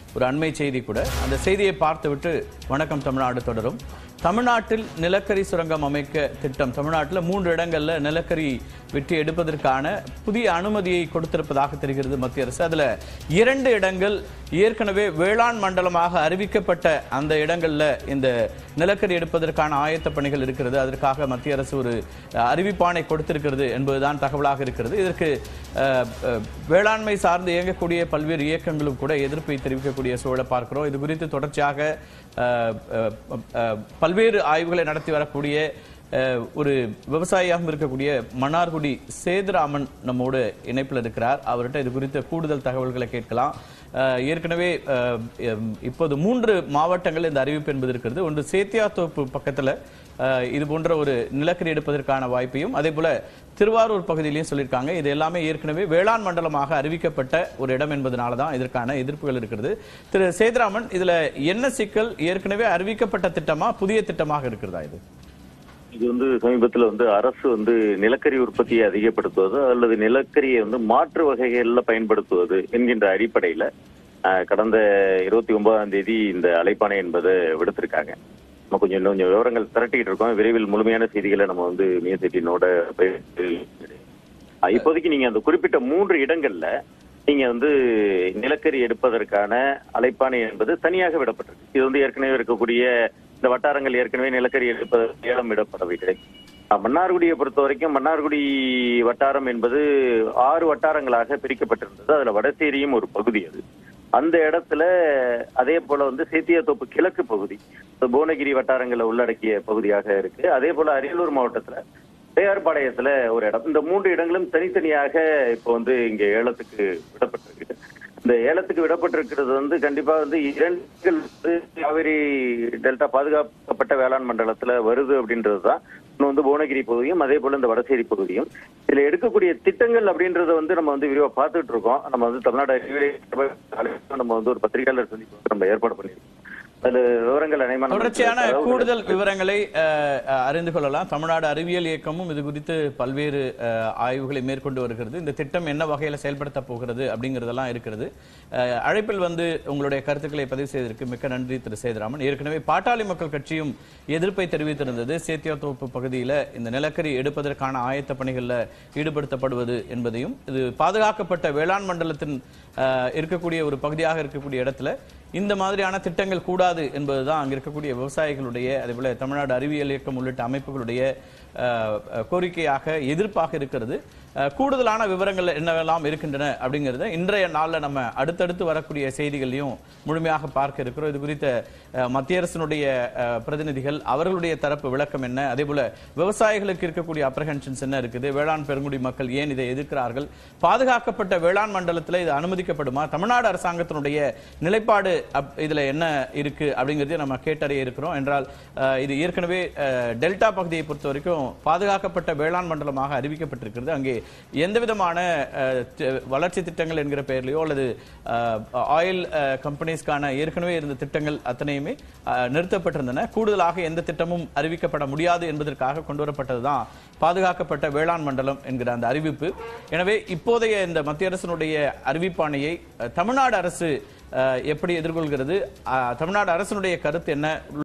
ஒரு அண்மை செய்தி கூட அந்த செய்தியை பார்த்துவிட்டு வணக்கம் தமிழ்நாடு தொடரும் தமிழ்நாட்டில் நிலக்கரி சுரங்கம் அமைக்க திட்டம் தமிழ்நாட்டில் மூன்று இடங்கள்ல நிலக்கரி வெட்டி எடுப்பதற்கான புதிய அனுமதியை கொடுத்திருப்பதாக தெரிகிறது மத்திய அரசு அதுல இரண்டு இடங்கள் ஏற்கனவே வேளாண் மண்டலமாக அறிவிக்கப்பட்ட அந்த இடங்கள்ல இந்த நிலக்கரி எடுப்பதற்கான ஆயத்த பணிகள் இருக்கிறது அதற்காக மத்திய அரசு ஒரு அஹ், அறிவிப்பாணை கொடுத்திருக்கிறது என்பதுதான் தகவலாக இருக்கிறது இதற்கு அஹ், அஹ், வேளாண்மை சார்ந்து இயங்கக்கூடிய பல்வேறு இயக்கங்களும் கூட எதிர்ப்பை தெரிவிக்கக்கூடிய சூழலை பார்க்கிறோம் இது குறித்து தொடர்ச்சியாக அஹ், அஹ், அஹ், பல்வேறு ஆய்வுகளை நடத்தி வரக்கூடிய அஹ், ஒரு விவசாயியாகவும் இருக்கக்கூடிய மன்னார்குடி சேதுராமன் நம்மோடு இணைப்பில் இருக்கிறார் அவர்கிட்ட இது குறித்த கூடுதல் தகவல்களை கேட்கலாம் அஹ், ஏற்கனவே அஹ், எம், இப்போது மூன்று மாவட்டங்கள் இந்த அறிவிப்பு என்பது இருக்கிறது ஒன்று சேத்தியாத்தோப்பு பக்கத்துல அஹ், இது போன்ற ஒரு நிலக்கரி எடுப்பதற்கான வாய்ப்பையும் அதே போல திருவாரூர் பகுதியிலையும் சொல்லியிருக்காங்க இது எல்லாமே ஏற்கனவே வேளாண் மண்டலமாக அறிவிக்கப்பட்ட ஒரு இடம் என்பதனால தான் இதற்கான எதிர்ப்புகள் இருக்கிறது திரு சேதுராமன் இதுல என்ன சிக்கல் ஏற்கனவே அறிவிக்கப்பட்ட திட்டமா புதிய திட்டமாக இருக்கிறதா இது இது வந்து சமீபத்துல வந்து அரசு வந்து நிலக்கரி உற்பத்தியை அதிகப்படுத்துவது அல்லது நிலக்கரியை வந்து மாற்று வகைகளில் பயன்படுத்துவது என்கின்ற அடிப்படையில ஆஹ், கடந்த இருபத்தி ஒன்பதாம் தேதி இந்த அழைப்பாணை என்பதை விடுத்திருக்காங்க நம்ம கொஞ்சம் இன்னும் கொஞ்சம் விவரங்கள் திரட்டிட்டு இருக்கோம் விரைவில் முழுமையான செய்திகளை நம்ம வந்து மியசெட்டினோட இப்போதைக்கு நீங்க அந்த குறிப்பிட்ட மூன்று இடங்கள்ல நீங்க வந்து நிலக்கரி எடுப்பதற்கான அழைப்பாணை என்பது தனியாக விடப்பட்டிருக்கு இது வந்து ஏற்கனவே இருக்கக்கூடிய இந்த வட்டாரங்கள் ஏற்கனவே நிலக்கரி எடுப்பதற்கு ஏலம் விடப்படவில்லை அஹ் மன்னார்குடியை பொறுத்த வரைக்கும் மன்னார்குடி வட்டாரம் என்பது ஆறு வட்டாரங்களாக பிரிக்கப்பட்டிருந்தது அதுல வடசேரியும் ஒரு பகுதி அது அந்த இடத்துல அதே போல வந்து சேத்தியாத்தோப்பு கிழக்கு பகுதி இந்த புவனகிரி வட்டாரங்களை உள்ளடக்கிய பகுதியாக இருக்கு அதே போல அரியலூர் மாவட்டத்துல பேயார்பாளையத்துல ஒரு இடம் இந்த மூன்று இடங்களும் தனித்தனியாக இப்போ வந்து இங்க ஏலத்துக்கு விடப்பட்டிருக்கு இந்த ஏலத்துக்கு விடப்பட்டிருக்கிறது வந்து கண்டிப்பா வந்து இரண்டு வந்து காவிரி டெல்டா பாதுகாக்கப்பட்ட வேளாண் மண்டலத்துல வருது அப்படின்றதுதான் இன்னும் வந்து புவனகிரி பகுதியும் அதே போல இந்த வடசேரி பகுதியும் இதுல எடுக்கக்கூடிய திட்டங்கள் அப்படின்றத வந்து நம்ம வந்து விரிவா பார்த்துட்டு இருக்கோம் நம்ம வந்து தமிழ்நாடு அறிவியல் சபை நம்ம வந்து ஒரு பத்திரிகையாளர் சந்திப்பு நம்ம ஏற்பாடு பண்ணியிருக்கோம் அதுல விவரங்கள் அனைமான தொடர்ச்சியான கூடுதல் விவரங்களை அஹ், அஹ், அறிந்து கொள்ளலாம் தமிழ்நாடு அறிவியல் இயக்கமும் இது குறித்து பல்வேறு அஹ், ஆய்வுகளை மேற்கொண்டு வருகிறது இந்த திட்டம் என்ன வகையில செயல்படுத்த போகிறது அப்படிங்கறதெல்லாம் இருக்கிறது அஹ், அழைப்பில் வந்து உங்களுடைய கருத்துக்களை பதிவு செய்ததற்கு மிக்க நன்றி திரு சேதுராமன் ஏற்கனவே பாட்டாளி மக்கள் கட்சியும் எதிர்ப்பை தெரிவித்திருந்தது சேத்தியாத்தோப்பு பகுதியில இந்த நிலக்கரி எடுப்பதற்கான ஆயத்த பணிகள்ல ஈடுபடுத்தப்படுவது என்பதையும் இது பாதுகாக்கப்பட்ட வேளாண் மண்டலத்தின் அஹ், இருக்கக்கூடிய ஒரு பகுதியாக இருக்கக்கூடிய இடத்துல இந்த மாதிரியான திட்டங்கள் கூடாது என்பதுதான் அங்க இருக்கக்கூடிய விவசாயிகளுடைய அதேபோல தமிழ்நாடு அறிவியல் இயக்கம் உள்ளிட்ட அமைப்புகளுடைய அஹ், அஹ், கோரிக்கையாக எதிர்ப்பாக இருக்கிறது அஹ், கூடுதலான விவரங்கள் என்னவெல்லாம் இருக்கின்றன அப்படிங்கறத இன்றைய நாள்ல நம்ம அடுத்தடுத்து வரக்கூடிய செய்திகளையும் முழுமையாக பார்க்க இருக்கிறோம் இது குறித்த அஹ், மத்திய அரசினுடைய அஹ், பிரதிநிதிகள் அவர்களுடைய தரப்பு விளக்கம் என்ன அதே போல விவசாயிகளுக்கு இருக்கக்கூடிய அப்ரஹென்ஷன்ஸ் என்ன இருக்குது வேளாண் பெருங்குடி மக்கள் ஏன் இதை எதிர்க்கிறார்கள் பாதுகாக்கப்பட்ட வேளாண் மண்டலத்தில் இது அனுமதிக்கப்படுமா தமிழ்நாடு அரசாங்கத்தினுடைய நிலைப்பாடு அப்- இதுல என்ன இருக்கு அப்படிங்கறதையும் நம்ம கேட்டறிய இருக்கிறோம் என்றால் அஹ், இது ஏற்கனவே அஹ், டெல்டா பகுதியை பொறுத்த வரைக்கும் பாதுகாக்கப்பட்ட வேளாண் மண்டலமாக அறிவிக்கப்பட்டிருக்கிறது அங்கே எந்த விதமான அஹ், தி- வளர்ச்சி திட்டங்கள் என்கிற பெயர்லையோ அல்லது ஆயில் கம்பெனிஸ்க்கான ஏற்கனவே இருந்த திட்டங்கள் அத்தனையுமே அஹ், நிறுத்தப்பட்டிருந்தன கூடுதலாக எந்த திட்டமும் அறிவிக்கப்பட முடியாது என்பதற்காக கொண்டு வரப்பட்டதுதான் பாதுகாக்கப்பட்ட வேளாண் மண்டலம் என்கிற அந்த அறிவிப்பு எனவே இப்போதைய இந்த மத்திய அரசினுடைய அறிவிப்பாணையை அஹ், தமிழ்நாடு அரசு அஹ், எப்படி எதிர்கொள்கிறது அஹ், தமிழ்நாடு அரசினுடைய கருத்து என்ன